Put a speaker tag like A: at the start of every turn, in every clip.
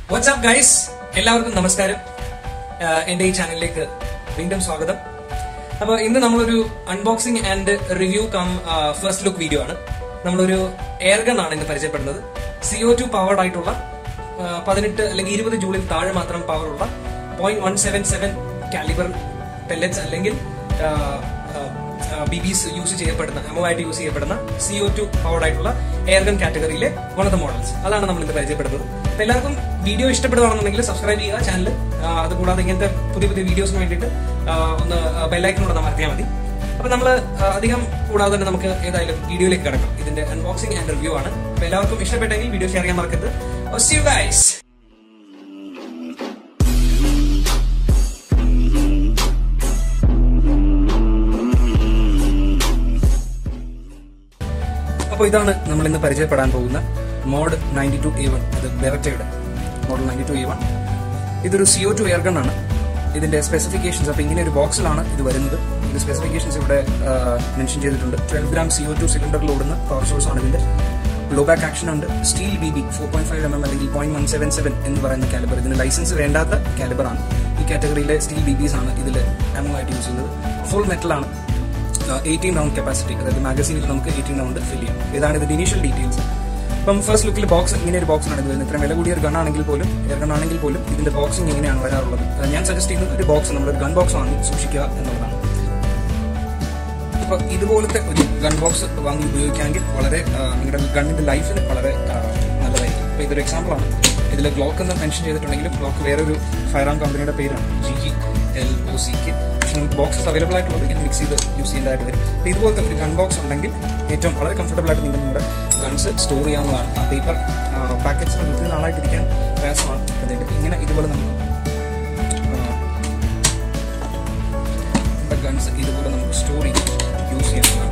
A: WhatsApp guys എല്ലാവർക്കും നമസ്കാരം ആഹ് എന്റെ ഈ ചാനലിലേക്ക് വീണ്ടും സ്വാഗതം അപ്പൊ ഇന്ന് നമ്മളൊരു unboxing and review cum first look video ആണ് നമ്മളൊരു എയർഗൺ ആണ് ഇന്ന് പരിചയപ്പെടുന്നത് സിഒ ടു പവർഡ് ആയിട്ടുള്ള ആഹ് പതിനെട്ട് അല്ലെങ്കിൽ ഇരുപത് ജൂളിൽ താഴെ മാത്രം പവർ ഉള്ള point one seven seven calibre pellets അല്ലെങ്കിൽ ബി ബിസ് യൂസ് ചെയ്യപ്പെടുന്ന അമോ ആയിട്ട് യൂസ് ചെയ്യപ്പെടുന്ന സിഒ ടു പവർഡ് ആയിട്ടുള്ള എയർഗൺ കാറ്റഗറിയിലെ വൺ ഓഫ് ദ മോഡൽസ് അതാണ് നമ്മൾ ഇന്ന് പരിചയപ്പെടുന്നത് അപ്പൊ എല്ലാവർക്കും വീഡിയോ ഇഷ്ടപ്പെടുകയാണെന്നുണ്ടെങ്കിൽ സബ്സ്ക്രൈബ് ചെയ്യുക ചാനൽ അതുകൂടാതെ ഇങ്ങനത്തെ പുതിയ പുതിയ വീഡിയോസിന് വേണ്ടിയിട്ട് ആ, ഒന്ന് ബെല്ലൈക്കനോട് അമർത്തിയാൽ മതി അപ്പൊ നമ്മൾ അധികം കൂടാതെ തന്നെ നമുക്ക് ഏതായാലും വീഡിയോയിലേക്ക് കിടക്കാം ഇതിന്റെ അൺബോക്സിംഗ് ആൻഡ് റിവ്യൂ ആണ് അപ്പൊ എല്ലാവർക്കും ഇഷ്ടപ്പെട്ടെങ്കിൽ വീഡിയോ ഷെയർ ചെയ്യാൻ മറക്കരുത് See you guys. അപ്പോൾ ഇതാണ് നമ്മൾ ഇന്ന് പരിചയപ്പെടാൻ പോകുന്ന mod ninety two A one ഇത് ബെററ്റയുടെ model ninety two A one ഇതൊരു സിഒ ടു എയർഗൺ ആണ് ഇതിന്റെ സ്പെസിഫിക്കേഷൻസ് അപ്പോൾ ഇങ്ങനെ ഒരു ബോക്സിലാണ് ഇത് വരുന്നത് ഇതിന്റെ സ്പെസിഫിക്കേഷൻസ് ഇവിടെ മെൻഷൻ ചെയ്തിട്ടുണ്ട് ട്വൽവ് ഗ്രാം സിഒ ടു സിലിണ്ടറിൽ ഓടുന്ന പവർ സോഴ്സ് ആണ് ഇതിന്റെ ബ്ലോ ബാക്ക് ആക്ഷൻ ഉണ്ട് steel B B four point five M M അല്ലെങ്കിൽ പോയിന്റ് വൺ സെവൻ സെവൻ എന്ന് പറയുന്ന കാലിബർ ഇതിന് ലൈസൻസ് വേണ്ടാത്ത കാലിബർ ആണ് ഈ കാറ്റഗറിയിലെ സ്റ്റീൽ ബി ബീസ് ആണ് ഇതിൽ ആമോ ആയിട്ട് യൂസ് ചെയ്യുന്നത് ഫുൾ മെറ്റൽ ആണ് എയ്റ്റീൻ റൗണ്ട് കപ്പാസിറ്റി അതായത് മാഗസീനിൽ നമുക്ക് എയ്റ്റീൻ റൗണ്ട് ഫിൽ ചെയ്യാം ഇതാണ് ഇതിന്റെ ഇനീഷ്യൽ ഡീറ്റെയിൽസ് അപ്പം ഫസ്റ്റ് ലുക്കിൽ ബോക്സ് ഇങ്ങനെ ഒരു ബോക്സ് ആണ് ഇത് വരുന്നത് ഇത്രയും വില കൂടിയ ഒരു ഗൺ ആണെങ്കിൽ പോലും എയർ ഗൺ ആണെങ്കിൽ പോലും ഇതിന്റെ ബോക്സിംഗ് എങ്ങനെയാണ് വരാറുള്ളത് അത് ഞാൻ സജസ്റ്റ് ചെയ്യുന്നത് ഒരു ബോക്സ് നമ്മളൊരു ഗൺ ബോക്സ് വാങ്ങി സൂക്ഷിക്കുക എന്നുള്ളതാണ് അപ്പൊ ഇതുപോലത്തെ ഒരു ഗൺ ബോക്സ് വാങ്ങി ഉപയോഗിക്കാമെങ്കിൽ വളരെ ആ, നിങ്ങളുടെ ഗണ്ണിന്റെ ലൈഫിന് വളരെ ആ, നല്ലതായിരിക്കും അപ്പൊ ഇതൊരു എക്സാമ്പിൾ ആണ് ഇതിൽ ഗ്ലോക്ക് എന്ന് മെൻഷൻ ചെയ്തിട്ടുണ്ടെങ്കിലും ഗ്ലോക്ക് വേറൊരു ഫയർ ആം കമ്പനിയുടെ പേരാണ് G G L O six boxes available ആയിട്ടുള്ളത് ഇങ്ങനെ മിക്സ് ചെയ്ത് യൂസ് ചെയ്യേണ്ടതായിട്ട് വരും അപ്പൊ ഇതുപോലത്തെ ഒരു ഗൺ ബോക്സ് ഉണ്ടെങ്കിൽ ഏറ്റവും വളരെ കംഫർട്ടബിൾ ആയിട്ട് നിങ്ങൾ നിങ്ങളുടെ ഗൺസ് സ്റ്റോർ ചെയ്യാവുന്നതാണ് ആ പേപ്പർ പാക്കറ്റ്സ് ഒത്തിരി നാളായിട്ടിരിക്കാൻ പ്രയാസമാണ് അതിന്റെ ഇങ്ങനെ ഇതുപോലെ നമുക്ക് നമ്മുടെ ഗൺസ് ഇതുപോലെ നമുക്ക് സ്റ്റോർ ചെയ്ത് യൂസ് ചെയ്യാവുന്നതാണ്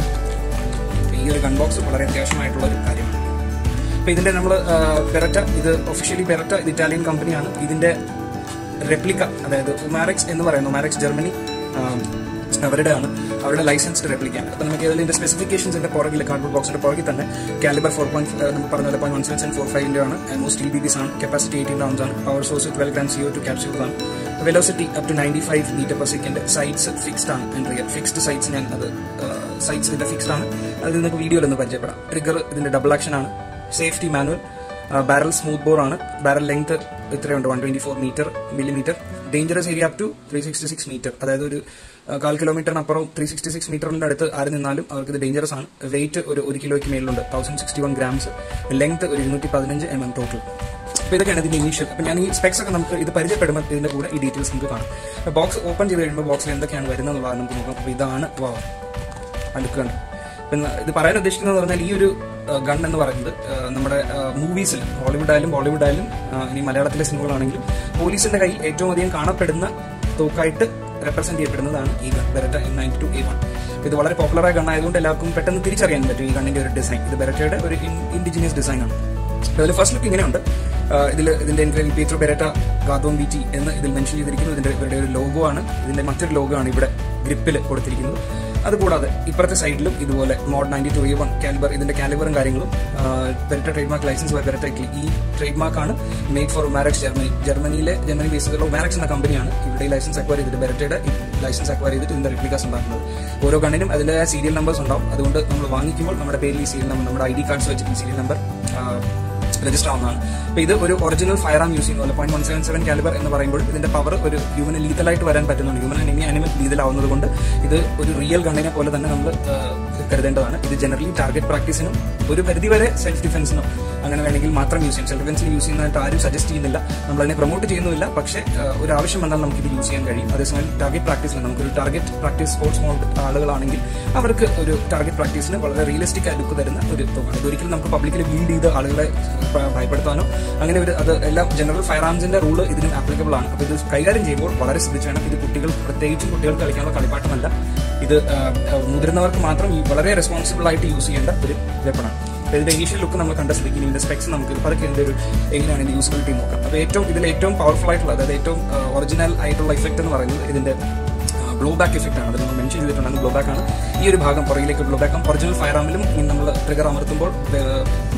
A: അപ്പൊ ഈ ഒരു ഗൺ ബോക്സ് വളരെ അത്യാവശ്യമായിട്ടുള്ള ഒരു കാര്യമാണ് അപ്പൊ ഇതിന്റെ നമ്മൾ പെററ്റ ഇത് ഒഫീഷ്യലി പെററ്റ ഇത് ഇറ്റാലിയൻ കമ്പനിയാണ് ഇതിന്റെ റെപ്ലിക്ക അതായത് ഉമാരെക്സ് എന്ന് പറയുന്ന ഉമാരെക്സ് ജർമ്മനി ആം, അവരുടെ ആണ് അവരുടെ ലൈസൻസ്ഡ് റെപ്ലിക്കാണ് അപ്പൊ നമുക്ക് ഇതിന്റെ സ്പെസിഫിക്കേഷൻസിന്റെ പുറകിൽ കാർഡ്ബോർഡ് ബോക്സിന്റെ പുറകിൽ തന്നെ കാലിബർ ഫോർ പോയിന്റ് നമ്മൾ പറഞ്ഞ പോലെ point one seven seven four ഫൈവിന്റെ ആണ് മോസ്റ്റ് സ്റ്റീൽ ബി ബീസ് ആണ് കപ്പാസിറ്റി എയ്റ്റീൻ റൗണ്ട്സ് ആണ് power source twelve gram CO two capsules ആണ് velocity up to ninety five metre per second sights fixed ആണ് and rear fixed sights ഞാൻ അത് sides ഇതിന്റെ fixed ആണ് അത് നിങ്ങൾക്ക് വീഡിയോയിൽ ഒന്ന് പരിചയപ്പെടാം ട്രിഗർ ഇതിന്റെ ഡബിൾ ആക്ഷൻ ആണ് safety manual barrel smooth bore ആണ് ബാരൽ ലെങ്ത് ഇത്രയുണ്ട് one twenty four metre millimetre dangerous area up to three sixty six metre അതായത് ഒരു ആ, കാൽ കിലോമീറ്ററിനപ്പുറം ത്രീ സിക്സ്റ്റി സിക്സ് മീറ്ററിന്റെ അടുത്ത് ആര് നിന്നാലും അവർക്ക് ഇത് ഡേഞ്ചറസ് ആണ് വെയിറ്റ് ഒരു ഒരു കിലോയ്ക്ക് മേളിലുണ്ട് thousand sixty one grams length ഒരു ഇരുന്നൂറ്റി പതിനഞ്ച് എം എം ടോട്ടൽ അപ്പോൾ ഇതൊക്കെയാണ് ഇതിന്റെ ഇനീഷ്യൽ അപ്പം ഞാൻ ഈ സ്പെക്സ് ഒക്കെ നമുക്ക് ഇത് പരിചയപ്പെടുമ്പോൾ ഇതിന്റെ കൂടെ ഈ ഡീറ്റെയിൽസ് നമുക്ക് കാണാം ബോക്സ് ഓപ്പൺ ചെയ്ത് കഴിയുമ്പോൾ ബോക്സിൽ എന്തൊക്കെയാണ് വരുന്നത് എന്നുള്ളത് നമുക്ക് നോക്കാം അപ്പോൾ ഇതാണ് വാ അടുക്കുണ്ട് പിന്നെ ഇത് പറയാൻ ഉദ്ദേശിക്കുന്നത് പറഞ്ഞാൽ ഈ ഒരു ഗൺ എന്ന് പറയുന്നത് ആ, നമ്മുടെ മൂവീസിൽ ഹോളിവുഡ് ആയാലും ബോളിവുഡ് ആയാലും ആ, ഇനി മലയാളത്തിലെ സിനിമകളാണെങ്കിലും പോലീസിന്റെ കയ്യിൽ ഏറ്റവും അധികം കാണപ്പെടുന്ന തോക്കായിട്ട് റെപ്രസെന്റ് ചെയ്യപ്പെടുന്നതാണ് ഈ gun Beretta M ninety two A one ഇത് വളരെ പോപ്പുലറായ ഗൺ ആയതുകൊണ്ട് എല്ലാവർക്കും പെട്ടെന്ന് തിരിച്ചറിയാൻ പറ്റും ഈ ഗണ്ണിന്റെ ഒരു ഡിസൈൻ ഇത് ബെററ്റയുടെ ഒരു ഇൻഡിജിനിയസ് ഡിസൈൻ ആണ് അതിൽ ഫസ്റ്റ് ലുക്ക് ഇങ്ങനെയുണ്ട് ഇതിൽ ഇതിന്റെ പീറ്റർ ബെരറ്റ ഗാതോം ബി ടി എന്ന് ഇതിൽ മെൻഷൻ ചെയ്തിരിക്കുന്നു ഇതിന്റെ ഇവരുടെ ഒരു ലോഗോ ആണ് ഇതിന്റെ മറ്റൊരു ലോഗോ ആണ് ഇവിടെ ഗ്രിപ്പിൽ കൊടുത്തിരിക്കുന്നത് അതുകൂടാതെ ഇപ്പുറത്തെ സൈഡിലും ഇതുപോലെ mod ninety two one calibre ഇതിന്റെ കാലിബറും കാര്യങ്ങളും Beretta trademark licence Beretta ഈ ട്രേഡ് മാർക്കാണ് മെയ്ഡ് ഫോർ ഉമാരക്സ് ജർമ്മനി ജർമ്മനിയിലെ ജർമ്മനി ബേസിലുള്ള ഉമാരക്സ് എന്ന കമ്പനിയാണ് ഇവിടെ ലൈസൻസ് അക്വയർ ചെയ്തിട്ട് ബെരറ്റയുടെ ലൈസൻസ് അക്വയർ ചെയ്തിട്ട് ഇതിന്റെ റിപ്ലിക്കാസ് ഉണ്ടാക്കുന്നത് ഓരോ ഗണ്ണിനും അതിന്റെ സീരിയൽ നമ്പേഴ്സ് ഉണ്ടാവും അതുകൊണ്ട് നമ്മൾ വാങ്ങിക്കുമ്പോൾ നമ്മുടെ പേരിൽ ഈ സീരിയൽ നമ്പർ നമ്മുടെ ഐ ഡി കാർഡ്സ് വെച്ചിട്ട് ഈ സീരിയൽ നമ്പർ രജിസ്റ്റർ ആവുന്നതാണ് അപ്പൊ ഇത് ഒരു ഒറിജിനൽ ഫയർ ആം യൂസ് ചെയ്യുന്ന പോലെ point one seven seven calibre എന്ന് പറയുമ്പോൾ ഇതിന്റെ പവർ ഒരു ഹ്യൂമന് ലീതലായിട്ട് വരാൻ പറ്റുന്നുണ്ട് ഹ്യൂമൻ അനിമി അനിമൽ ലീതലാവുന്നത് കൊണ്ട് ഇത് ഒരു റിയൽ ഗണ്ണിനെ പോലെ തന്നെ നമ്മൾ കരുതേണ്ടതാണ് ഇത് ജനറലി ടാർഗറ്റ് പ്രാക്ടീസിനും ഒരു പരിധിവരെ സെൽഫ് ഡിഫൻസിനും അങ്ങനെ വേണമെങ്കിൽ മാത്രം യൂസ് ചെയ്യാം സെൽഫ് ഡിഫൻസിന് യൂസ് ചെയ്യുന്നതായിട്ട് ആരും സജസ്റ്റ് ചെയ്യുന്നില്ല നമ്മൾ അതിനെ പ്രൊമോട്ട് ചെയ്യുന്നില്ല പക്ഷേ ആ, ഒരു ആവശ്യം വന്നാൽ നമുക്ക് ഇത് യൂസ് ചെയ്യാൻ കഴിയും അതേസമയം ടാർഗറ്റ് പ്രാക്ടീസിന് നമുക്കൊരു ടാർഗറ്റ് പ്രാക്ടീസ് സ്പോർട്സ് മോഡ് ആളുകളാണെങ്കിൽ അവർക്ക് ഒരു ടാർഗറ്റ് പ്രാക്ടീസിന് വളരെ റിയലിസ്റ്റിക് ആയി ലുക്ക് തരുന്ന ഒരു തോക്കാണ് ഇത് ഒരിക്കലും നമുക്ക് പബ്ലിക്കിൽ ബീൽഡ് ചെയ്ത് ആളുകളെ ഭ- ഭയപ്പെടുത്താനോ അങ്ങനെ ഒരു അത് എല്ലാം ജനറൽ ഫയർ ആംസിന്റെ റൂള് ഇതിന് ആപ്ലിക്കബിൾ ആണ് അപ്പോൾ ഇത് കൈകാര്യം ചെയ്യുമ്പോൾ വളരെ ശ്രദ്ധിച്ച് വേണം ഇത് കുട്ടികൾ പ്രത്യേകിച്ചും കുട്ടികൾക്ക് കളിക്കാനുള്ള കളിപ്പാട്ടമല്ല ഇത് ആ, ആ, മുതിർന്നവർക്ക് മാത്രം ഈ വളരെ റെസ്പോൺസിബിൾ ആയിട്ട് യൂസ് ചെയ്യേണ്ട ഒരു വെപ്പണാണ് അപ്പോൾ ഇതിന്റെ ഇനീഷ്യൽ ലുക്ക് നമ്മൾ കണ്ട സ്ഥിതിക്ക് ഇതിന്റെ സ്പെക്സ് നമുക്ക് പതുക്കെ ഇതിന്റെ ഒരു എങ്ങനെയാണ് ഇതിന്റെ യൂസ്ഫിലിറ്റി നോക്കാം അപ്പോൾ ഏറ്റവും ഇതിൽ ഏറ്റവും പവർഫുൾ ആയിട്ടുള്ള അതായത് ഏറ്റവും ഒറിജിനൽ ആയിട്ടുള്ള ഇഫക്റ്റ് എന്ന് പറയുന്നത് ഇതിന്റെ ബ്ലോ ബാക്ക് ഇഫക്റ്റ് ആണ് അത് നമ്മൾ മെൻഷൻ ചെയ്തിട്ടുണ്ടെങ്കിൽ ബ്ലോ ബാക്ക് ആണ് ഈ ഒരു ഭാഗം പുറകിലേക്ക് ബ്ലോ ബാക്ക് ഒറിജിനൽ ഫയർ ആമിലും നമ്മൾ ട്രിഗർ അമർത്തുമ്പോൾ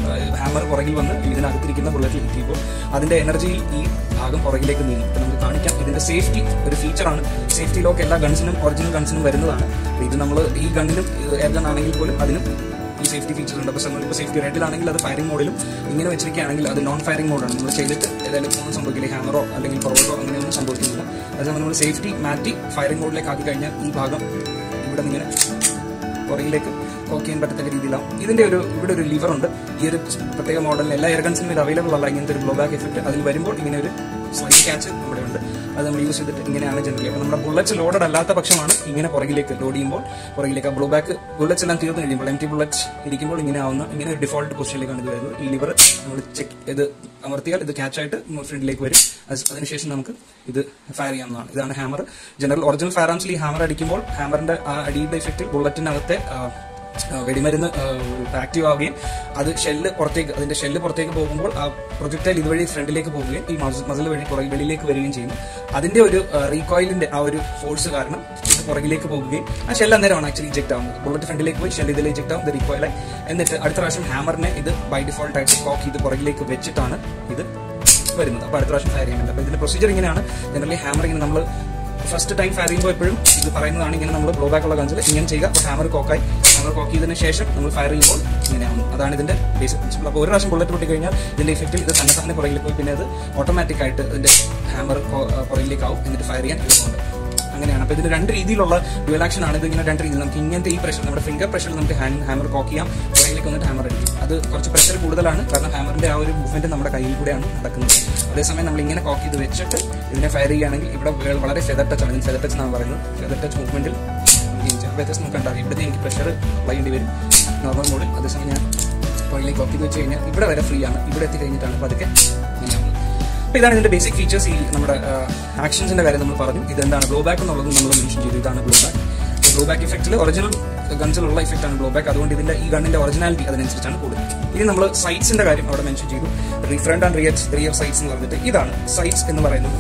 A: ഹാമർ പുറകിൽ വന്ന് ഇതിനകത്തിരിക്കുന്ന ബുള്ളറ്റിൽ എത്തിയപ്പോൾ അതിന്റെ എനർജിയിൽ ഈ ഭാഗം പുറകിലേക്ക് നീങ്ങും അപ്പൊ നമുക്ക് കാണിക്കാം ഇതിന്റെ സേഫ്റ്റി ഒരു ഫീച്ചറാണ് സേഫ്റ്റി ലോക്ക് എല്ലാ ഗൺസിനും ഒറിജിനൽ ഗൺസിനും വരുന്നതാണ് അപ്പൊ ഇത് നമ്മൾ ഈ ഗണ്ണിനും എയർ ഗൺ ആണെങ്കിൽ പോലും അതിനും ഈ സേഫ്റ്റി ഫീച്ചർ ഉണ്ട് അപ്പോൾ ഇപ്പോൾ സേഫ്റ്റി റേറ്റിലാണെങ്കിൽ അത് ഫയറിംഗ് മോഡിലും ഇങ്ങനെ വെച്ചിരിക്കുകയാണെങ്കിൽ അത് നോൺ ഫയറിംഗ് മോഡാണ് നമ്മൾ ചെയ്തിട്ട് ഏതായാലും ഒന്നും സംഭവിക്കില്ല ഹാമറോ അല്ലെങ്കിൽ പുറകോട്ടോ അങ്ങനെയൊന്നും സംഭവിക്കുന്നില്ല അതുകൊണ്ട് നമ്മൾ സേഫ്റ്റി മാറ്റി ഫയറിംഗ് മോഡിലേക്ക് ആക്കി കഴിഞ്ഞാൽ ഈ ഭാഗം ഇവിടെ നിന്ന് ഇങ്ങനെ പുറകിലേക്ക് കോക്ക് ചെയ്യാൻ പറ്റത്തക്ക രീതിയിലാവും ഇതിന്റെ ഒരു ഇവിടെ ഒരു ലിവർ ഉണ്ട് ഈ ഒരു പ്രത്യേക മോഡലിൽ എല്ലാ എയർഗൺസിനും ഇത് അവൈലബിൾ അല്ല ഇങ്ങനത്തെ ഒരു ബ്ലോ ബാക്ക് എഫക്ട് അതിൽ വരുമ്പോൾ ഇങ്ങനെ ഒരു സ്ലൈഡ് ക്യാച്ച് ഇവിടെ ഉണ്ട് അത് നമ്മൾ യൂസ് ചെയ്തിട്ട് ഇങ്ങനെയാണ് ജനറലി അപ്പോൾ നമ്മുടെ ബുള്ളറ്റ്സ് ലോഡഡ് അല്ലാത്ത പക്ഷമാണ് ഇങ്ങനെ പുറകിലേക്ക് ലോഡ് ചെയ്യുമ്പോൾ പുറകിലേക്ക് ബ്ലോ ബാക്ക് ബുള്ളറ്റ്സ് എല്ലാം തീർന്നു കഴിയുമ്പോൾ എം ടി ബുള്ളറ്റ്സ് ഇരിക്കുമ്പോൾ ഇങ്ങനെ ആവുന്ന ഇങ്ങനെ ഒരു ഡിഫോൾട്ട് പൊസിഷനിലേക്കാണ് ഇത് വരുന്നത് ഈ ലിവർ നമ്മൾ ചെക്ക് ഇത് അമർത്തിയാൽ ഇത് ക്യാച്ച് ആയിട്ട് ഫ്രണ്ടിലേക്ക് വരും അത് അതിനുശേഷം നമുക്ക് ഇത് ഫയർ ചെയ്യാവുന്നതാണ് ഇതാണ് ഹാമർ ജനറൽ ഒറിജിനൽ ഫയർ ആംസിൽ ഈ ഹാമർ അടിക്കുമ്പോൾ ഹാമറിന്റെ ആ അടിയുടെ ഇഫക്റ്റ് ബുള്ളറ്റിനകത്തെ ആ, ആ, വെടിമരുന്ന് ആക്റ്റീവ് ആവുകയും അത് ഷെല്ല് പുറത്തേക്ക് അതിന്റെ ഷെല്ല് പുറത്തേക്ക് പോകുമ്പോൾ ആ പ്രൊജക്ടൈൽ ഇതുവഴി ഫ്രണ്ടിലേക്ക് പോവുകയും ഈ മസിൽ വഴി പുറകെ വെളിയിലേക്ക് വരികയും ചെയ്യുന്നു അതിന്റെ ഒരു റീകോയിലിന്റെ ആ ഒരു ഫോഴ്സ് കാരണം ഇത് പുറകിലേക്ക് പോകുകയും ആ ഷെല്ല് അന്നേരമാണ് ആക്ച്വലി ഇജക്ട് ആവുന്നത് ബുള്ളറ്റ് ഫ്രണ്ടിലേക്ക് പോയി ഷെല്ല് ഇതിൽ ഇജക്ട് ആവും ഇത് റീകോയിലായി എന്നിട്ട് അടുത്ത പ്രാവശ്യം ഹാമറിനെ ഇത് ബൈ ഡിഫോൾട്ട് ആയിട്ട് കോക്ക് ഇത് പുറകിലേക്ക് വെച്ചിട്ടാണ് ഇത് വരുന്നത് അപ്പോൾ അടുത്ത പ്രാവശ്യം ഫയർ ചെയ്യുന്നുണ്ട് അപ്പോൾ ഇതിന്റെ പ്രൊസീജിയർ ഇങ്ങനെയാണ് ജനറലി ഹാമർ ഇങ്ങനെ നമ്മൾ ഫസ്റ്റ് ടൈം ഫയർ ചെയ്യുമ്പോൾ എപ്പോഴും ഇത് പറയുന്നതാണ് ഇങ്ങനെ നമ്മൾ ബ്ലോ ബാക്ക് ഉള്ള ഗൺസിൽ ഇങ്ങനെ ചെയ്യുക അപ്പോൾ ഹാമർ കോക്കായി ഹാമർ കോക്ക് ചെയ്തതിന് ശേഷം നമ്മൾ ഫയർ ചെയ്യുമ്പോൾ ഇങ്ങനെയാണ് അതാണ് ഇതിന്റെ ബേസിക് പ്രിൻസിപ്പിൾ അപ്പോൾ ഒരു പ്രാവശ്യം ബുള്ളറ്റ് പൊട്ടി കഴിഞ്ഞാൽ ഇതിന്റെ ഇഫക്റ്റിൽ ഇത് തന്നെ തന്നെ പുറകിൽ പോയി പിന്നെ അത് ഓട്ടോമാറ്റിക് ആയിട്ട് ഇതിന്റെ ഹാമർ പുറകിലേക്കാവും എന്നിട്ട് ഫയർ ചെയ്യാൻ എളുപ്പമുണ്ട് അങ്ങനെയാണ് അപ്പോൾ ഇതിന് രണ്ട് രീതിയിലുള്ള ഡ്യുവൽ ആക്ഷൻ ആണ് ഇത് ഇങ്ങനെ രണ്ട് രീതിയിൽ നമുക്ക് ഇങ്ങനത്തെ ഈ പ്രഷർ നമ്മുടെ ഫിംഗർ പ്രഷറിൽ നമുക്ക് ഹാൻഡ് ഹാമർ കോക്ക് ചെയ്യാം പുറകിലേക്ക് വന്നിട്ട് ഹാമർ അടിക്കും അത് കുറച്ച് പ്രഷർ കൂടുതലാണ് കാരണം ഹാമറിന്റെ ആ ഒരു മൂവ്മെന്റ് നമ്മുടെ കയ്യിൽ കൂടെയാണ് നടക്കുന്നത് അതേസമയം നമ്മൾ ഇങ്ങനെ കോക്ക് ചെയ്ത് വെച്ചിട്ട് ഇതിനെ ഫയർ ചെയ്യുകയാണെങ്കിൽ ഇവിടെ വേ- വളരെ ഫെദർ ടച്ച് ആണ് ഇതിന് ഫെദർ ടച്ച് എന്നാണ് പറയുന്നത് ഫെദർ ടച്ച് മൂവ്മെന്റിൽ വ്യത്യസ്തം നമുക്ക് ഉണ്ടാകും ഇവിടുത്തെ എനിക്ക് പ്രഷർ വളയേണ്ടി വരും നോർമൽ മോഡിൽ അതേസമയം ഞാൻ പുറകിലേക്ക് കോക്ക് ചെയ്ത് വെച്ച് കഴിഞ്ഞാൽ ഇവിടെ വരെ ഫ്രീ ആണ് ഇവിടെ എത്തി കഴിഞ്ഞിട്ടാണ് പതുക്കെ ഇങ്ങനെയാവുന്നത് അപ്പോൾ ഇതാണ് ഇതിന്റെ ബേസിക് ഫീച്ചേഴ്സ് ഈ നമ്മുടെ ആക്ഷൻസിന്റെ കാര്യം നമ്മൾ പറഞ്ഞു ഇതെന്താണ് ബ്ലോ ബാക്ക് എന്നുള്ളത് നമ്മൾ മെൻഷൻ ചെയ്തു ഇതാണ് ബ്ലോ ബാക്ക് ബ്ലോ ബാക്ക് ഇഫക്റ്റിൽ ഒറിജിനൽ ഗൺസിലുള്ള ഇഫക്റ്റ് ആണ് ബ്ലോ ബാക്ക് അതുകൊണ്ട് ഇതിന്റെ ഈ ഗണ്ണിന്റെ ഒറിജിനാലിറ്റി അതിനനുസരിച്ചാണ് കൂടുതൽ ഇനി നമ്മൾ സൈറ്റ്സിന്റെ കാര്യം അവിടെ മെൻഷൻ ചെയ്തു front and rear rear sights എന്ന് പറഞ്ഞിട്ട് ഇതാണ് സൈറ്റ്സ് എന്ന് പറയുന്നത്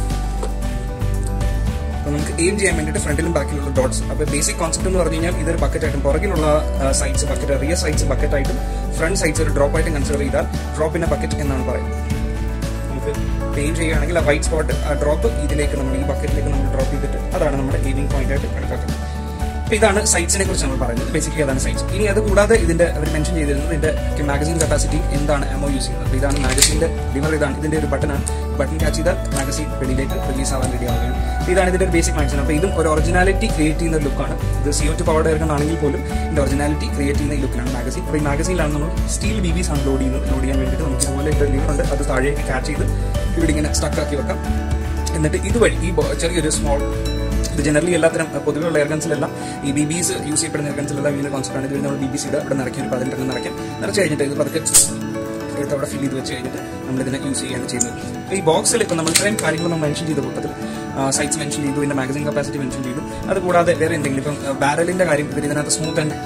A: അപ്പോൾ നമുക്ക് എയിം ചെയ്യാൻ വേണ്ടിയിട്ട് ഫ്രണ്ടിലും ബാക്കിലുള്ള ഡോട്ട്സ് അപ്പോൾ ബേസിക് കോൺസെപ്റ്റ് എന്ന് പറഞ്ഞു കഴിഞ്ഞാൽ ഇതൊരു ബക്കറ്റ് ആയിട്ടും പുറകിലുള്ള sights bucket rear sights bucket ആയിട്ടും ഫ്രണ്ട് സൈറ്റ്സ് ഒരു ഡ്രോപ്പ് ആയിട്ടും കൺസിഡർ ചെയ്താൽ ഡ്രോപ്പിന്റെ ബക്കറ്റ് എന്നാണ് പറയുന്നത് നമുക്ക് എയിം ചെയ്യുകയാണെങ്കിൽ ആ വൈറ്റ് സ്പോട്ട് ആ ഡ്രോപ്പ് ഇതിലേക്ക് നമ്മൾ ഈ ബക്കറ്റിലേക്ക് നമ്മൾ ഡ്രോപ്പ് ചെയ്തിട്ട് അതാണ് നമ്മുടെ എയിമിംഗ് പോയിന്റ് ആയിട്ട് കണക്കാക്കുന്നത് അപ്പോൾ ഇതാണ് സൈറ്റ്സിനെ കുറിച്ച് നമ്മൾ പറയുന്നത് ബേസിക്കലി അതാണ് സൈറ്റ്സ് ഇനി അത് കൂടാതെ ഇതിന്റെ അവർ മെൻഷൻ ചെയ്തിരുന്നത് ഇതിന്റെ മാഗസിൻ കപ്പാസിറ്റി എന്താണ് എമോ യൂസ് ചെയ്യുന്നത് അപ്പോൾ ഇതാണ് മാഗസിന്റെ ലിവർ ഇതാണ് ഇതിന്റെ ഒരു ബട്ടണാണ് ബട്ടൺ ക്യാച്ച് ചെയ്താൽ മാഗസിൻ വെളിയിലേക്ക് റിലീസ് ആവാൻ റെഡി ആവുകയാണ് അപ്പോൾ ഇതാണ് ഇതിന്റെ ഒരു ബേസിക് മാഗസിൻ അപ്പോൾ ഇതും ഒരു ഒറിജിനാലിറ്റി ക്രിയേറ്റ് ചെയ്യുന്ന ഒരു ലുക്കാണ് ഇത് സിഒ ടു പവർഡ് ആണെങ്കിൽ പോലും ഇതിന്റെ ഒറിജിനാലിറ്റി ക്രിയേറ്റ് ചെയ്യുന്ന ഈ ലുക്കിലാണ് മാഗസിൻ അപ്പോൾ ഈ മാഗസിനിലാണ് നമ്മൾ സ്റ്റീൽ ബി ബീസ് ആണ് ലോഡ് ചെയ്യുന്നത് ലോഡ് ചെയ്യാൻ വേണ്ടിയിട്ട് നമുക്ക് ഇതുപോലെ ഒരു ലിവർ ഉണ്ട് അത് താഴേക്ക് ക്യാച്ച് ചെയ്ത് ഇവിടെ ഇങ്ങനെ സ്റ്റക്ക് ആക്കി വെക്കാം എന്നിട്ട് ഇതുവഴി ഈ ബോ- ചെറിയൊരു സ്മോൾ ഇത് ജനറലി എല്ലാത്തരം പൊതുവെയുള്ള എയർഗൻസിലെല്ലാം ഈ ബി ബീസ് യൂസ് ചെയ്യപ്പെടുന്ന എയർഗൻസിലെല്ലാം ഇങ്ങനെ കോൺസെപ്റ്റ് ആണ് ഇത് നമ്മൾ ബി ബി സിയുടെ ഇവിടെ നിറയ്ക്കും ഒരു പതിനെട്ടെണ്ണം നിറയ്ക്കും നിറച്ച് കഴിഞ്ഞിട്ട് ഇത് പതുക്കെ എടുത്ത് അവിടെ ഫിൽ ചെയ്ത് വെച്ച് കഴിഞ്ഞിട്ട് നമ്മൾ ഇതിനെ യൂസ് ചെയ്യുകയാണ് ചെയ്യുന്നത് അപ്പോൾ ഈ ബോക്സിൽ ഇപ്പോൾ നമ്മൾ ഇത്രയും കാര്യങ്ങൾ നമ്മൾ മെൻഷൻ ചെയ്ത കൂട്ടത്തിൽ സൈറ്റ്സ് മെൻഷൻ ചെയ്തു ഇതിന്റെ മാഗസിൻ കപ്പാസിറ്റി മെൻഷൻ ചെയ്തു അതുകൂടാതെ വേറെ എന്തെങ്കിലും ഇപ്പം ബാരലിന്റെ കാര്യം ഇവർ ഇതിനകത്ത് സ്മൂത്ത് ആൻഡ്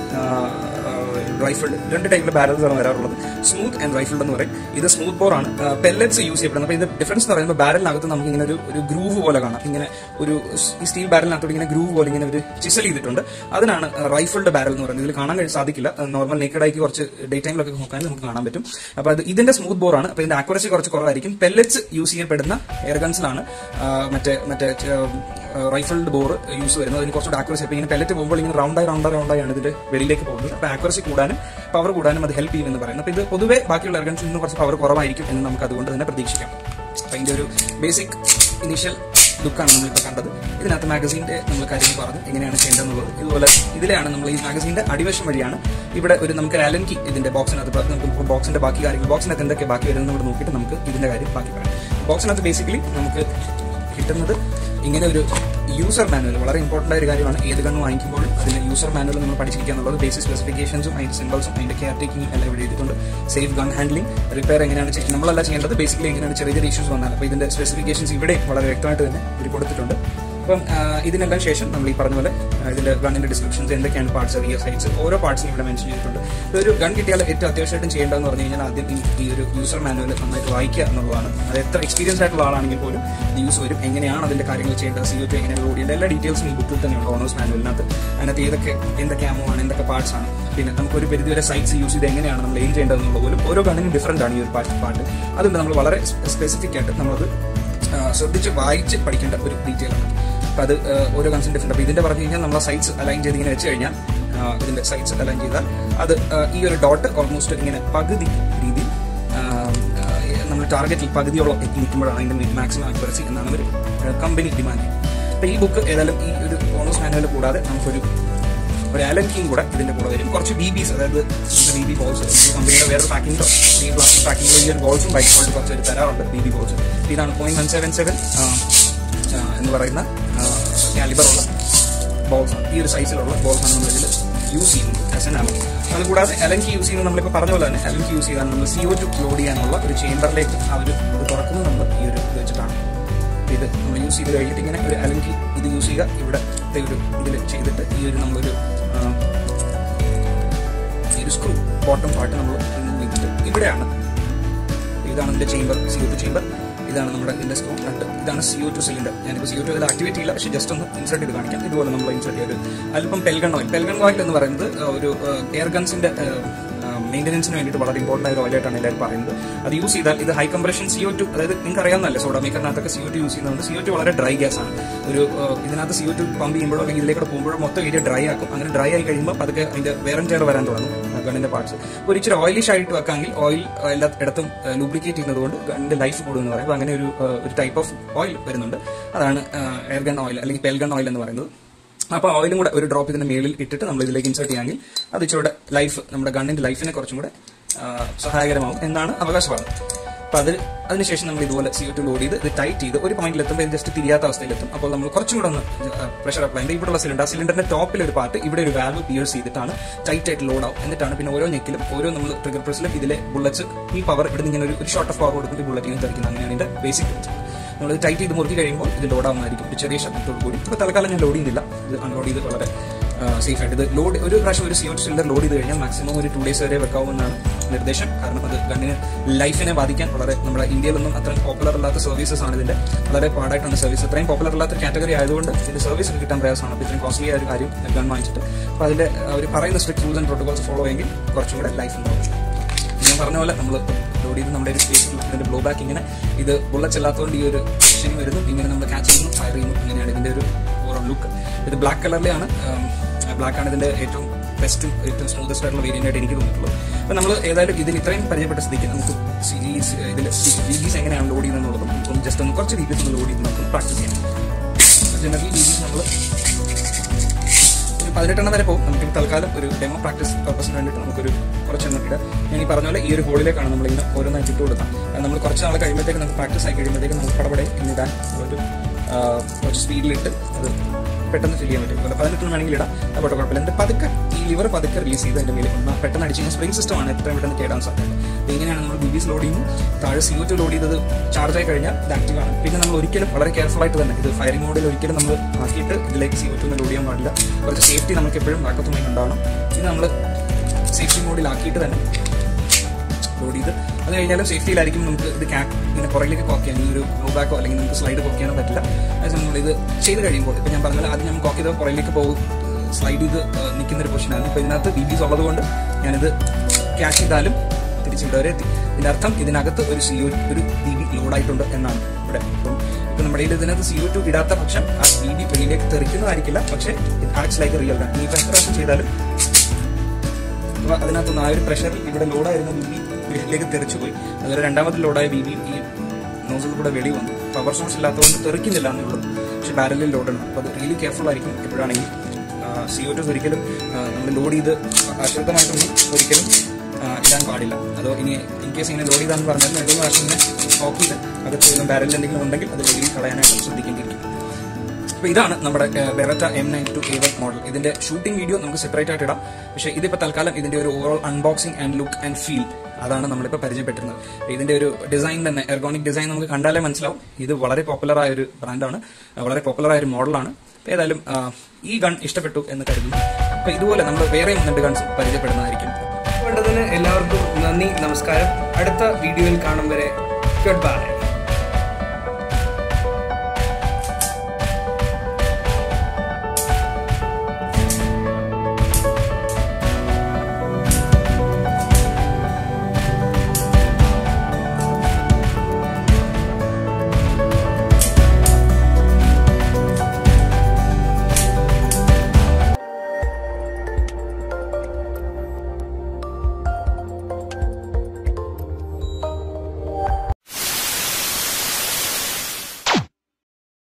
A: റൈഫിൾഡ് രണ്ട് ടൈപ്പിലെ ബാരൽസ് ആണ് വരാറുള്ളത് സ്മൂത്ത് ആൻഡ് റൈഫിൾഡ് എന്ന് പറയും ഇത് സ്മൂത്ത് ബോർ ആണ് പെല്ലറ്റ്സ് യൂസ് ചെയ്യപ്പെടുന്നത് അപ്പോൾ ഇത് ഡിഫറൻസ് എന്ന് പറയുമ്പോൾ ബാരലിനകത്ത് നമുക്ക് ഇങ്ങനെ ഒരു ഒരു ഗ്രൂവ് പോലെ കാണാം ഇങ്ങനെ ഒരു സ് ഈ സ്റ്റീൽ ബാരലിനകത്തോട് ഇങ്ങനെ ഗ്രൂവ് പോലെ ഇങ്ങനെ ഒരു ചിസൽ ചെയ്തിട്ടുണ്ട് അതിനാണ് റൈഫിൾഡ് ബാരൽ എന്ന് പറയുന്നത് ഇതിൽ കാണാൻ കഴി- സാധിക്കില്ല നോർമൽ നേക്കഡായിക്ക് കുറച്ച് ഡേ ടൈമിലൊക്കെ നോക്കാൻ നമുക്ക് കാണാൻ പറ്റും അപ്പോൾ അത് ഇതിന്റെ സ്മൂത്ത് ബോർ ആണ് അപ്പോൾ ഇതിന്റെ ആക്യുറസി കുറച്ച് കുറവായിരിക്കും പെല്ലറ്റ്സ് യൂസ് ചെയ്യപ്പെടുന്ന എയർഗൺസിലാണ് മറ്റേ മറ്റേ റൈഫിൾഡ് ബോർ യൂസ് വരുന്നത് അതിന് കുറച്ചുകൂടെ ആക്യുറസി അപ്പോൾ ഇങ്ങനെ പെല്ലറ്റ് പോകുമ്പോൾ ഇങ്ങനെ റൗണ്ടായി റൗണ്ടായി റൗണ്ടായാണ് ഇതിന്റെ വെളിയിലേക്ക് പോകുന്നത് അപ്പോൾ ആക്യുറസി കൂടാനും പവർ കൂടാനും അത് ഹെൽപ്പ് ചെയ്യുമെന്ന് പറയുന്നത് അപ്പോൾ ഇത് പൊതുവെ ബാക്കിയുള്ള എയർഗൺസിൽ നിന്ന് കുറച്ച് പവർ കുറവായിരിക്കും എന്ന് നമുക്ക് അതുകൊണ്ട് തന്നെ പ്രതീക്ഷിക്കാം അപ്പോൾ അതിന്റെ ഒരു ബേസിക് ഇനീഷ്യൽ ലുക്കാണ് നമ്മളിപ്പോൾ കണ്ടത് ഇതിനകത്ത് മാഗസീന്റെ നമ്മൾ കാര്യങ്ങൾ പറഞ്ഞു എങ്ങനെയാണ് ചെയ്യേണ്ടതെന്നുള്ളത് ഇതുപോലെ ഇതിലെയാണ് നമ്മൾ ഈ മാഗസീന്റെ അടിവശം വഴിയാണ് ഇവിടെ ഒരു നമുക്ക് ആലൻ കി ഇതിന്റെ ബോക്സിനകത്ത് പ്ര- നമുക്ക് ബോക്സിന്റെ ബാക്കി കാര്യങ്ങൾ ബോക്സിനകത്ത് എന്തൊക്കെ ബാക്കി വരുന്നത് ഇവിടെ നോക്കിയിട്ട് നമുക്ക് ഇതിന്റെ കാര്യം ബാക്കി പറയാം ബോക്സിനകത്ത് ബേസിക്കലി നമുക്ക് കിട്ടുന്നത് ഇങ്ങനെ ഒരു യൂസർ മാനുവൽ വളരെ ഇമ്പോർട്ടന്റ് ആയ ഒരു കാര്യമാണ് ഏത് ഗണ്ണ് വാങ്ങിക്കുമ്പോഴും അതിന്റെ യൂസർ മാനുവൽ നമ്മൾ പഠിച്ചിരിക്കുക എന്നുള്ളത് ബേസിക് സ്പെസിഫിക്കേഷൻസും അതിന്റെ സിമ്പിൾസും അതിന്റെ കെയർ ടേക്കിംഗ് എല്ലാം ഇവിടെ എഴുതിയിട്ടുണ്ട് സേഫ് ഗൺ ഹാൻഡ്ലിംഗ് റിപ്പയർ എങ്ങനെയാണ് ചെയ്യുന്നത് നമ്മളല്ല ചെയ്യേണ്ടത് ബേസിക്കലി എങ്ങനെയാണ് ചെറിയ ചെറിയ ഇഷ്യൂസ് വന്നാൽ അപ്പോൾ ഇതിന്റെ സ്പെസിഫിക്കേഷൻസ് ഇവിടെ വളരെ വ്യക്തമായിട്ട് തന്നെ ഇവർ കൊടുത്തിട്ടുണ്ട് അപ്പം ആ, ഇതിനെല്ലാം ശേഷം നമ്മൾ ഈ പറഞ്ഞ പോലെ ആ, ഇതിന്റെ ഗണ്ണിന്റെ ഡിസ്ക്രിപ്ഷൻസ് എന്തൊക്കെയാണ് പാർട്സ് റിയർ സൈറ്റ്സ് ഓരോ പാർട്സും ഇവിടെ മെൻഷൻ ചെയ്തിട്ടുണ്ട് ഒരു ഗൺ കിട്ടിയാൽ ഏറ്റവും അത്യാവശ്യമായിട്ടും ചെയ്യേണ്ടതെന്ന് പറഞ്ഞു കഴിഞ്ഞാൽ ആദ്യം ഈ- ഈ ഒരു യൂസർ മാനുവൽ നന്നായിട്ട് വായിക്കുക എന്നുള്ളതാണ് അത് എത്ര എക്സ്പീരിയൻസ് ആയിട്ടുള്ള ആളാണെങ്കിൽ പോലും ഇത് യൂസ് വരും എങ്ങനെയാണ് അതിന്റെ കാര്യങ്ങൾ ചെയ്യേണ്ടത് സി ഒ ടി എങ്ങനെ ലോഡ് ചെയ്യേണ്ടത് എല്ലാ ഡീറ്റെയിൽസും ഈ ബുക്കിൽ തന്നെയുണ്ട് ഓണേഴ്സ് മാനുവലിനകത്ത് അതിനകത്ത് ഏതൊക്കെ എന്തൊക്കെ ആമോ ആണ് എന്തൊക്കെ പാർട്സ് ആണ് പിന്നെ നമുക്ക് ഒരു പരിധിവരെ സൈറ്റ്സ് യൂസ് ചെയ്ത് എങ്ങനെയാണ് നമ്മൾ എയിം ചെയ്യേണ്ടത് എന്നുള്ള പോലും ഓരോ ഗണ്ണിനും ഡിഫറെന്റ് ആണ് ഈ ഒരു പാർട്ട് പാർട്ട് അതുകൊണ്ട് നമ്മൾ വളരെ സ്പെസിഫിക് ആയിട്ട് നമ്മളത് ആ, ശ്രദ്ധിച്ച് വായിച്ച് പഠിക്കേണ്ട ഒരു ഡീറ്റെയിൽ ആണ് അപ്പൊ അത് ആ, ഓരോ കൺസെന്റ് ഡിഫറെന്റ് അപ്പൊ ഇതിന്റെ പറഞ്ഞു കഴിഞ്ഞാൽ നമ്മൾ സൈറ്റ്സ് അലൈൻ ചെയ്ത് ഇങ്ങനെ വെച്ച് കഴിഞ്ഞാൽ ആ, ഇതിന്റെ സൈറ്റ്സ് അലൈൻ ചെയ്താൽ അത് ആ, ഈ ഒരു ഡോട്ട് ഓൾമോസ്റ്റ് ഇങ്ങനെ പകുതി രീതിയിൽ നമ്മൾ ടാർഗറ്റിൽ പകുതിയോളം എത്തി നിൽക്കുമ്പോഴാണ് അതിന്റെ മാക്സിമം ആക്യുറസി എന്നാണ് ഒരു കമ്പനി ഡിമാൻഡ് അപ്പൊ ഈ ബുക്ക് ഏതായാലും ഈ ഒരു ബോണസ് മാനുവൽ കൂടാതെ നമുക്കൊരു ഒരു അലൻ കീം കൂടെ ഇതിന്റെ കൂടെ വരും കുറച്ച് ബി ബീസ് അതായത് ബി ബി ബോൾസ് കമ്പനിയുടെ വേറെ പാക്കിംഗോ ഈ പ്ലാസ്റ്റിക് പാക്കിംഗോ ഈ ഒരു ബോൾസും ബൈക്ക് ബോൾസ് കുറച്ച് ഒരു തരാറുണ്ട് ബി ബി ബോൾസ് ഇതാണ് പോയിന്റ് വൺ സെവൻ സെവൻ എന്ന് പറയുന്ന കാലിബറുള്ള ബോൾസ് ആണ് ഈ ഒരു സൈസിലുള്ള ബോൾസ് ആണ് നമ്മൾ ഇതിൽ യൂസ് ചെയ്യുന്നത് ആസ് എൻ ആമോ അതുകൂടാതെ അലൻകി യൂസ് ചെയ്യുന്നത് നമ്മളിപ്പോൾ പറഞ്ഞ പോലെ തന്നെ അലൻകി യൂസ് ചെയ്താൽ നമ്മൾ സി ഒ ടു ലോഡ് ചെയ്യാനുള്ള ഒരു ചേംബറിലേക്ക് ആ ഒരു ഇത് തുറക്കുന്നത് നമ്മൾ ഈ ഒരു ഇത് വെച്ചിട്ടാണ് ഇത് നമ്മൾ യൂസ് ചെയ്ത് കഴിഞ്ഞിട്ട് ഇങ്ങനെ ഒരു അലൻകി ഇത് യൂസ് ചെയ്യുക ഇവിടെ ദേ ഒരു ഇതിൽ ചെയ്തിട്ട് ഈ ഒരു നമ്മളൊരു ആ, ഈ ഒരു സ്ക്രൂ ബോട്ടം പാർട്ട് നമ്മൾ റിമൂവ് ചെയ്തിട്ട് ഇവിടെയാണ് ഇതാണ് ഇതിന്റെ chamber C O two chamber ഇതാണ് നമ്മുടെ ഇതിന്റെ സ്ക്രൂ നട്ട് ഇതാണ് സി ഒ ടു സിലിണ്ടർ ഞാനിപ്പോൾ സി ഒ ടു ഇത് ആക്ടിവേറ്റ് ചെയ്യില്ല പക്ഷേ ജസ്റ്റ് ഒന്ന് ഇൻസർട്ട് ചെയ്ത് കാണിക്കാം ഇതുപോലെ നമ്മൾ ഇൻസർട്ട് ചെയ്ത് അല്പം പെൽഗൺ ഓയിൽ പെൽഗൺ ഓയിൽ എന്ന് പറയുന്നത് ആ, ഒരു എയർ ഗൺസിന്റെ മെയിൻ്റനൻസിന് വേണ്ടിയിട്ട് വളരെ ഇമ്പോർട്ടൻ്റ് ആയ ഒരു ഓയിലായിട്ടാണ് എല്ലാവരും പറയുന്നത് അത് യൂസ് ചെയ്താൽ ഇത് high compression C O two അതായത് നിങ്ങൾക്ക് അറിയാവുന്നല്ലേ സോഡ മേക്കറിനകത്തൊക്കെ സി ഒ ടു യൂസ് ചെയ്യുന്നത് സി ഒ ടു വളരെ ഡ്രൈ ഗ്യാസ് ആണ് ഒരു ആ, ഇതിനകത്ത് സി ഒ ടു പമ്പ് ചെയ്യുമ്പോഴോ അല്ലെങ്കിൽ ഇതിലേക്ക് പോകുമ്പോഴോ മൊത്തം ഏരിയ ഡ്രൈ ആക്കും അങ്ങനെ ഡ്രൈ ആയി കഴിയുമ്പോൾ അതൊക്കെ അതിന്റെ വേറെ ചേർ വരാൻ തുടങ്ങും ഗണ്ണിന്റെ പാർട്സ് ഒരു ഇച്ചിരി ഓയിലിഷ് ആയിട്ട് വെക്കാമെങ്കിൽ ഓയിൽ എല്ലാ ഇടത്തും ലൂബ്രിക്കേറ്റ് ചെയ്യുന്നത് കൊണ്ട് ഗണ്ണിന്റെ ലൈഫ് കൂടുമെന്ന് പറയും അപ്പൊ അങ്ങനെ ഒരു ആ, ഒരു ടൈപ്പ് ഓഫ് ഓയിൽ വരുന്നുണ്ട് അതാണ് എയർ ഗൺ ഓയിൽ അല്ലെങ്കിൽ പെൽ ഗൺ ഓയിൽ എന്ന് പറയുന്നത് അപ്പൊ ഓയിലും കൂടെ ഒരു ഡ്രോപ്പ് ഇതിന്റെ മേളിൽ ഇട്ടിട്ട് നമ്മൾ ഇതിലേക്ക് ഇൻസേർട്ട് ചെയ്യാമെങ്കിൽ അത് ഇച്ചിരി ലൈഫ് നമ്മുടെ ഗണ്ണിന്റെ ലൈഫിനെ കുറച്ചും കൂടെ ആ, സഹായകരമാവും എന്നാണ് അവകാശപ്പെടുന്നത് അപ്പൊ അത് അതിനുശേഷം നമ്മൾ ഇതുപോലെ സി ഒ ടു ലോഡ് ചെയ്ത് ഇത് ടൈറ്റ് ചെയ്ത് ഒരു പോയിന്റിൽ എത്തുമ്പോൾ ഇത് ജസ്റ്റ് തിരിയാത്ത അവസ്ഥയിലെത്തും അപ്പോൾ നമ്മൾ കുറച്ചും കൂടെ ഒന്ന് പ്രഷർ അപ്ലൈ ചെയ്ത് ഇവിടെയുള്ള സിലിണ്ടർ ആ സിലിണ്ടറിന്റെ ടോപ്പിൽ ഒരു പാർട്ട് ഇവിടെ ഒരു വാൽവ് പിയേഴ്സ് ചെയ്തിട്ടാണ് ടൈറ്റ് ആയിട്ട് ലോഡ് ആവും എന്നിട്ടാണ് പിന്നെ ഓരോ ഞെക്കിലും ഓരോ നമ്മൾ ട്രിഗർ പ്രസിലും ഇതിലെ ബുള്ളറ്റ്സ് ഈ പവർ ഇവിടെ ഇങ്ങനെ ഒരു ഒരു ഷോർട്ട് ഓഫ് പവർ കൊടുത്തിട്ട് ബുള്ളറ്റ് ഇങ്ങനെ തെറിക്കുന്നത് അങ്ങനെയാണ് ഇതിന്റെ ബേസിക് നമ്മൾ ടൈറ്റ് ചെയ്ത് മുറുക്കി കഴിയുമ്പോൾ ഇത് ലോഡ് ആവുന്നതായിരിക്കും ഒരു ചെറിയ ശബ്ദത്തോട് കൂടി ഇപ്പോൾ തൽക്കാലം ഞാൻ ലോഡ് ചെയ്യുന്നില്ല ഇത് അൺലോഡ് ചെയ്ത് വളരെ സേഫ് ആയിട്ട് ഇത് ലോഡ് ഒരു പ്രാവശ്യം ഒരു സിഒ സിലിണ്ടർ ലോഡ് ചെയ്ത് കഴിഞ്ഞാൽ മാക്സിമം ഒരു ടു ഡേയ്സ് വരെ വെക്കാവുന്നതാണ് നിർദ്ദേശം കാരണം അത് ഗണ്ണിന് ലൈഫിനെ ബാധിക്കാൻ വളരെ നമ്മുടെ ഇന്ത്യയിലൊന്നും അത്ര പോപ്പുലർ അല്ലാത്ത സർവീസസ് ആണ് ഇതിന്റെ വളരെ പാടായിട്ടാണ് സർവീസ് അത്രയും പോപ്പുലർ അല്ലാത്ത കാറ്റഗറി ആയതുകൊണ്ട് ഇതിന്റെ സർവീസ് കിട്ടാൻ പ്രയാസമാണ് അപ്പോൾ ഇത്രയും കോസ്റ്റ്ലി ആയ ഒരു കാര്യം ഗൺ വാങ്ങിച്ചിട്ട് അപ്പോൾ അതിന്റെ അവർ പറയുന്ന strict rules and protocols follow ചെയ്യെങ്കിൽ കുറച്ചും കൂടെ ലൈഫ് ഉണ്ടാവും ഞാൻ പറഞ്ഞ പോലെ നമ്മൾ ലോഡ് ചെയ്ത് നമ്മുടെ ഒരു സ്പേസിൽ ഇതിന്റെ ബ്ലോ ബാക്ക് ഇങ്ങനെ ഇത് ബുള്ളറ്റ്സ് ഇല്ലാത്തതുകൊണ്ട് ഈ ഒരു പൊസിഷനിൽ വരുന്നു ഇങ്ങനെ നമ്മൾ ക്യാച്ച് ചെയ്യുന്നു ഫയർ ചെയ്യുന്നു ഇങ്ങനെയാണ് ഇതിന്റെ ഒരു ഓവറോൾ ലുക്ക് ഇത് ബ്ലാക്ക് കളറിലാണ് ബ്ലാക്ക് ആണ് ഇതിന്റെ ഏറ്റവും ബെസ്റ്റും ഏറ്റവും സ്മൂത്തസ്റ്റ് ആയിട്ടുള്ള വേരിയന്റ് ആയിട്ട് എനിക്ക് തോന്നിയിട്ടുള്ളത് അപ്പൊ നമ്മൾ ഏതായാലും ഇതിന് ഇത്രയും പരിചയപ്പെട്ട സ്ഥിതിക്ക് നമുക്ക് സീരീസ് ഇതിന്റെ രീതിസ് എങ്ങനെയാണ് ലോഡ് ചെയ്യുന്നത് എന്നുള്ളതും ഒന്ന് ജസ്റ്റ് ഒന്ന് കുറച്ച് രീതിയിൽ ഒന്ന് ലോഡ് ചെയ്ത് നമുക്ക് പ്രാക്ടീസ് ചെയ്യാം ജനറലി രീതിസ് നമ്മൾ ഒരു പതിനെട്ടെണ്ണം വരെ പോകും നമുക്ക് തൽക്കാലം ഒരു ഡെമോ പ്രാക്ടീസ് പർപ്പസിന് വേണ്ടിയിട്ട് നമുക്കൊരു കുറച്ചെണ്ണം ഇടാം ഞാൻ ഈ പറഞ്ഞ പോലെ ഈ ഒരു ഹോളിലേക്കാണ് നമ്മൾ ഇങ്ങനെ ഓരോന്നായിട്ട് ഇട്ട് കൊടുക്കാം അത് നമ്മൾ കുറച്ച് നാൾ കഴിയുമ്പോഴത്തേക്ക് നമുക്ക് പ്രാക്ടീസ് ആയി കഴിയുമ്പോഴത്തേക്ക് നമുക്ക് പടപടെ ഇന്നിടാൻ ഒരു ആ, കുറച്ച് സ്പീഡിലിട്ട് അത് പെട്ടെന്ന് ഫിൽ ചെയ്യാൻ പറ്റും അതുപോലെ പതിനെട്ടിന് വേണമെങ്കിൽ ഇടാം അപ്പോൾ കുഴപ്പമില്ല എന്നിട്ട് പതുക്കെ ഈ ലിവർ പതുക്കെ റിലീസ് ചെയ്ത് അതിന്റെ മേലെ ഒന്ന് പെട്ടെന്ന് അടിച്ച് കഴിഞ്ഞാൽ സ്പ്രിംഗ് സിസ്റ്റമാണ് എത്രയും പെട്ടെന്ന് കേടാൻ സാധ്യത അപ്പോൾ ഇങ്ങനെയാണ് നമ്മൾ ബി ബിസ് ലോഡ് ചെയ്യുന്നു താഴെ സി ഒ ടു ലോഡ് ചെയ്തത് ചാർജ് ആയി കഴിഞ്ഞാൽ ഇത് ആക്റ്റീവ് ആണ് പിന്നെ നമ്മൾ ഒരിക്കലും വളരെ കെയർഫുൾ ആയിട്ട് തന്നെ ഇത് ഫയറിംഗ് മോഡിൽ ഒരിക്കലും നമ്മൾ ആക്കിയിട്ട് ഇതിലേക്ക് സി ഒ ടു ലോഡ് ചെയ്യാൻ പാടില്ല കുറച്ച് സേഫ്റ്റി നമുക്ക് എപ്പോഴും ബാക്കപ്പ് മൈൻഡ് ഉണ്ടാവണം ഇത് നമ്മൾ സേഫ്റ്റി മോഡിലാക്കിയിട്ട് തന്നെ ലോഡ് ചെയ്ത് അത് കഴിഞ്ഞാലും സേഫ്റ്റിയിലായിരിക്കും നമുക്ക് ഇത് ക്യാപ് ഇങ്ങനെ പുറകിലേക്ക് കോക്കാൻ ഈ ഒരു ലോ ബാക്കോ അല്ലെങ്കിൽ നമുക്ക് സ്ലൈഡ് കോക്കാനോ പറ്റില്ല അതേസമയം നമ്മൾ ഇത് ചെയ്ത് കഴിയുമ്പോൾ ഇപ്പം ഞാൻ പറഞ്ഞാൽ ആദ്യം ഞാൻ കോക്ക് ചെയ്ത് പുറകിലേക്ക് പോകും സ്ലൈഡ് ചെയ്ത് നിൽക്കുന്ന ഒരു പൊസിഷനാണ് ഇപ്പോൾ ഇതിനകത്ത് ബി ബീസ് ഉള്ളത് കൊണ്ട് ഞാനിത് ക്യാച്ച് ചെയ്താലും തിരിച്ചിവിടെ വരെ എത്തി ഇതിന്റെ അർത്ഥം ഇതിനകത്ത് ഒരു സി ഒരു ബി ബി ലോഡായിട്ടുണ്ട് എന്നാണ് ഇവിടെ അപ്പം ഇപ്പം നമ്മുടെ കയ്യിൽ ഇതിനകത്ത് സി ഒ ടു ഇടാത്ത പക്ഷം ആ ബി ബി വെളിയിലേക്ക് തെറിക്കുന്നതായിരിക്കില്ല പക്ഷേ ഇത് ആക്ട്സ് ലൈക്ക് റിയൽ ഗൺ ഇനി എത്ര പ്രാവശ്യം ചെയ്താലും അപ്പൊ അതിനകത്തുനിന്ന് ആ ഒരു പ്രഷറിൽ ഇവിടെ ലോഡായിരുന്ന ബി ബി വീട്ടിലേക്ക് തെറിച്ചു പോയി അതുപോലെ രണ്ടാമത് ലോഡായ ബി ബി ഈ നോസിൽ കൂടെ വെളി വന്നു പവർ സോഴ്സ് ഇല്ലാത്തതുകൊണ്ട് തെറിക്കുന്നില്ല എന്നുള്ളൂ പക്ഷെ ബാരലിൽ ലോഡാണ് അപ്പോൾ അത് റിയലി കെയർഫുൾ ആയിരിക്കും എപ്പോഴാണെങ്കിൽ സി ഒ ടു ഒരിക്കലും നമ്മൾ ലോഡ് ചെയ്ത് അശ്രദ്ധമായിട്ടൊന്നും ഒരിക്കലും ആ, ഇടാൻ പാടില്ല അതോ ഇനി ഇൻ കേസ് ഇങ്ങനെ ലോഡ് ചെയ്താന്ന് പറഞ്ഞാൽ രണ്ടു മൂന്ന് പ്രാവശ്യം ഇങ്ങനെ ഓഫ് ചെയ്ത് അകത്ത് ബാരലിൽ എന്തെങ്കിലും ഉണ്ടെങ്കിൽ അത് വെളിയിൽ കളയാനായിട്ട് ശ്രദ്ധിക്കേണ്ടിയിരിക്കും അപ്പോൾ ഇതാണ് നമ്മുടെ Beretta M nine two A one model ഇതിന്റെ ഷൂട്ടിംഗ് വീഡിയോ നമുക്ക് സെപ്പറേറ്റ് ആയിട്ട് ഇടാം പക്ഷേ ഇതിപ്പോൾ തൽക്കാലം ഇതിന്റെ ഒരു overall unboxing and look and feel അതാണ് നമ്മളിപ്പോൾ പരിചയപ്പെട്ടിരുന്നത് ഇതിന്റെ ഒരു ഡിസൈൻ തന്നെ എർഗോണിക് ഡിസൈൻ നമുക്ക് കണ്ടാലേ മനസ്സിലാവും ഇത് വളരെ പോപ്പുലർ ആയ ഒരു ബ്രാൻഡാണ് വളരെ പോപ്പുലർ ആയ ഒരു മോഡലാണ് അപ്പോൾ ഏതായാലും ആ, ഈ ഗൺ ഇഷ്ടപ്പെട്ടു എന്ന് കരുതുന്നു അപ്പോൾ ഇതുപോലെ നമ്മൾ വേറെയും രണ്ട് ഗൺസ് പരിചയപ്പെടുന്നതായിരിക്കും
B: കണ്ടതിന് എല്ലാവർക്കും നന്ദി നമസ്കാരം അടുത്ത വീഡിയോയിൽ കാണും വരെ ഗുഡ് ബൈ